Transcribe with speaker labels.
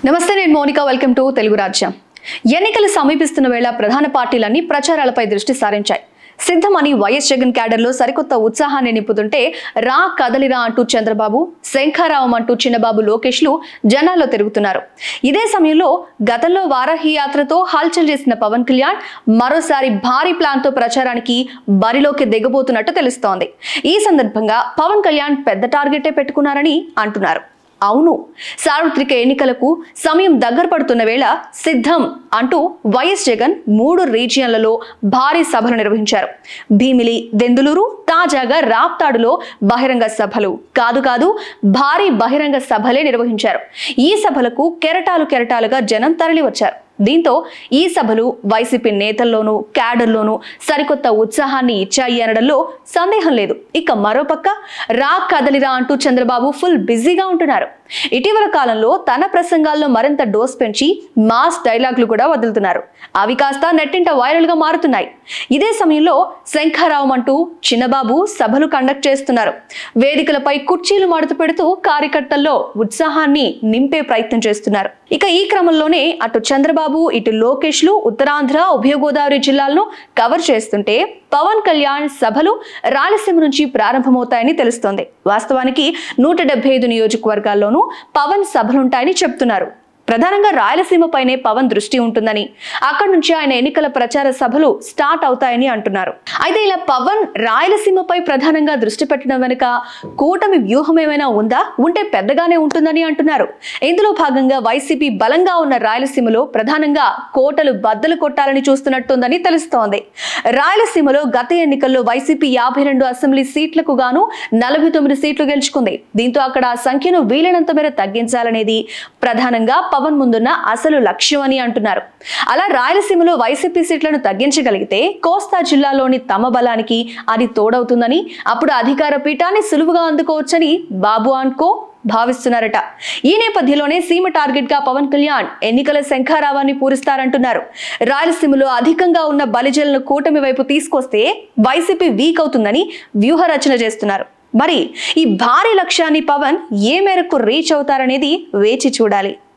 Speaker 1: నమస్తే నేను Monika welcome to Telugu రాజ్యం ఎన్నికలు సమీపిస్తున్న వేళ ప్రధాన పార్టీలన్నీ ప్రచారాలపై దృష్టి సారించాయి సిద్ధమని వైఎస్ జగన్ క్యాడర్లో సరికొత్త ఉత్సాహాన్ని నింపుతుంటే రా కదలిరా అంటూ చంద్రబాబు శంఖారావం అంటూ చిన్నబాబు లోకేష్లు జనాల్లో తిరుగుతున్నారు ఇదే సమయంలో గతంలో వారాహి యాత్రతో హల్చల్ చేసిన పవన్ కళ్యాణ్ మరోసారి భారీ ప్లాన్తో ప్రచారానికి బరిలోకి దిగబోతున్నట్టు తెలుస్తోంది ఈ సందర్భంగా పవన్ కళ్యాణ్ పెద్ద టార్గెటే పెట్టుకున్నారని అంటున్నారు అవును సార్వత్రిక ఎన్నికలకు సమయం దగ్గర పడుతున్న వేళ సిద్ధం అంటూ వైఎస్ జగన్ మూడు రీజియన్లలో భారీ సభలు నిర్వహించారు భీమిలి దెందులూరు తాజాగా రాప్తాడులో బహిరంగ సభలు కాదు కాదు భారీ బహిరంగ సభలే నిర్వహించారు ఈ సభలకు కెరటాలు కెరటాలుగా జనం తరలి వచ్చారు దీంతో ఈ సభలు వైసీపీ నేతల్లోనూ క్యాడర్లోనూ సరికొత్త ఉత్సాహాన్ని ఇచ్చాయి అనడంలో సందేహం లేదు ఇక మరోపక్క రా కదలిరా అంటూ చంద్రబాబు ఫుల్ బిజీగా ఉంటున్నారు ఇటీవల కాలంలో తన ప్రసంగాల్లో మరింత డోస్ పెంచి మాస్ డైలాగులు కూడా వదులుతున్నారు అవి కాస్త నెట్టింట వైరల్ గా మారుతున్నాయి ఇదే సమయంలో శంఖారావం అంటూ చిన్నబాబు సభలు కండక్ట్ చేస్తున్నారు వేదికలపై కుర్చీలు మడత పెడుతూ కార్యకర్తల్లో ఉత్సాహాన్ని నింపే ప్రయత్నం చేస్తున్నారు ఇక ఈ క్రమంలోనే అటు చంద్రబాబు ఇటు లోకేష్లు ఉత్తరాంధ్ర ఉభయ గోదావరి జిల్లాలను కవర్ చేస్తుంటే పవన్ కళ్యాణ్ సభలు రాయలసీమ నుంచి ప్రారంభమవుతాయని తెలుస్తోంది వాస్తవానికి నూట డెబ్బై ఐదు నియోజకవర్గాల్లోనూ పవన్ సభలుంటాయని చెప్తున్నారు ప్రధానంగా రాయలసీమపైనే పవన్ దృష్టి ఉంటుందని అక్కడి నుంచి ఆయన ఎన్నికల ప్రచార సభలు స్టార్ట్ అవుతాయని అంటున్నారు అయితే ఇలా పవన్ రాయలసీమపై ప్రధానంగా దృష్టి పెట్టడం వెనుక కూటమి వ్యూహం ఏమైనా ఉందా ఉంటే పెద్దగానే ఉంటుందని అంటున్నారు ఇందులో భాగంగా వైసీపీ బలంగా ఉన్న రాయలసీమలో ప్రధానంగా కోటలు బద్దలు కొట్టాలని చూస్తున్నట్టుందని తెలుస్తోంది రాయలసీమలో గత ఎన్నికల్లో వైసీపీ యాభై రెండు అసెంబ్లీ సీట్లకు గాను నలభై తొమ్మిది సీట్లు గెలుచుకుంది దీంతో అక్కడ ఆ సంఖ్యను వీలైనంత మేర తగ్గించాలనేది ప్రధానంగా పవన్ ముందున్న అసలు లక్ష్యం అని అంటున్నారు అలా రాయలసీమలో వైసీపీ సీట్లను తగ్గించగలిగితే కోస్తా జిల్లాలోని తమ బలానికి అది తోడవుతుందని అప్పుడు అధికార పీఠాన్ని సులువుగా అందుకోవచ్చని బాబు అన్కో భావిస్తున్నారట ఈ నేపథ్యంలోనే సీమ టార్గెట్ గా పవన్ కళ్యాణ్ ఎన్నికల శంఖారావాన్ని పూరిస్తారంటున్నారు రాయలసీమలో అధికంగా ఉన్న బలిజలను కూటమి వైపు తీసుకొస్తే వైసీపీ వీక్ అవుతుందని వ్యూహ రచన చేస్తున్నారు మరి ఈ భారీ లక్ష్యాన్ని పవన్ ఏ మేరకు రీచ్ అవుతారనేది వేచి చూడాలి